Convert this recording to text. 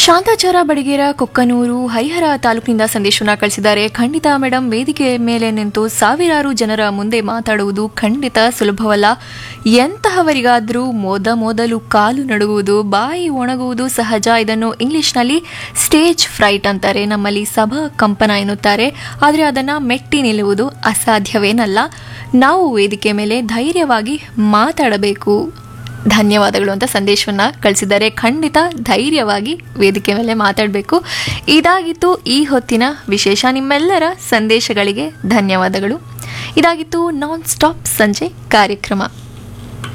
ಶಾಂತಾಚಾರ ಬಡಿಗೇರ ಕೊಕ್ಕನೂರು ಹರಿಹರ ತಾಲೂಕಿನಿಂದ ಸಂದೇಶವನ್ನ ಕಳಿಸಿದ್ದಾರೆ ಖಂಡಿತ ಮೇಡಮ್ ವೇದಿಕೆ ಮೇಲೆ ನಿಂತು ಸಾವಿರಾರು ಜನರ ಮುಂದೆ ಮಾತಾಡುವುದು ಖಂಡಿತ ಸುಲಭವಲ್ಲ ಎಂತಹವರಿಗಾದರೂ ಮೊದ ಮೊದಲು ಕಾಲು ನಡುಗುವುದು ಬಾಯಿ ಒಣಗುವುದು ಸಹಜ ಇದನ್ನು ಇಂಗ್ಲಿಷ್ನಲ್ಲಿ ಸ್ಟೇಜ್ ಫ್ರೈಟ್ ಅಂತಾರೆ ನಮ್ಮಲ್ಲಿ ಸಭಾ ಕಂಪನ ಎನ್ನುತ್ತಾರೆ ಆದರೆ ಅದನ್ನು ಮೆಟ್ಟಿ ನಿಲ್ಲುವುದು ಅಸಾಧ್ಯವೇನಲ್ಲ ನಾವು ವೇದಿಕೆ ಮೇಲೆ ಧೈರ್ಯವಾಗಿ ಮಾತಾಡಬೇಕು ಧನ್ಯವಾದಗಳು ಅಂತ ಸಂದೇಶವನ್ನ ಕಳಿಸಿದ್ದಾರೆ ಖಂಡಿತ ಧೈರ್ಯವಾಗಿ ವೇದಿಕೆ ಮೇಲೆ ಮಾತಾಡಬೇಕು ಇದಾಗಿತ್ತು ಈ ಹೊತ್ತಿನ ವಿಶೇಷ ನಿಮ್ಮೆಲ್ಲರ ಸಂದೇಶಗಳಿಗೆ ಧನ್ಯವಾದಗಳು ಇದಾಗಿತ್ತು ನಾನ್ ಸ್ಟಾಪ್ ಸಂಜೆ ಕಾರ್ಯಕ್ರಮ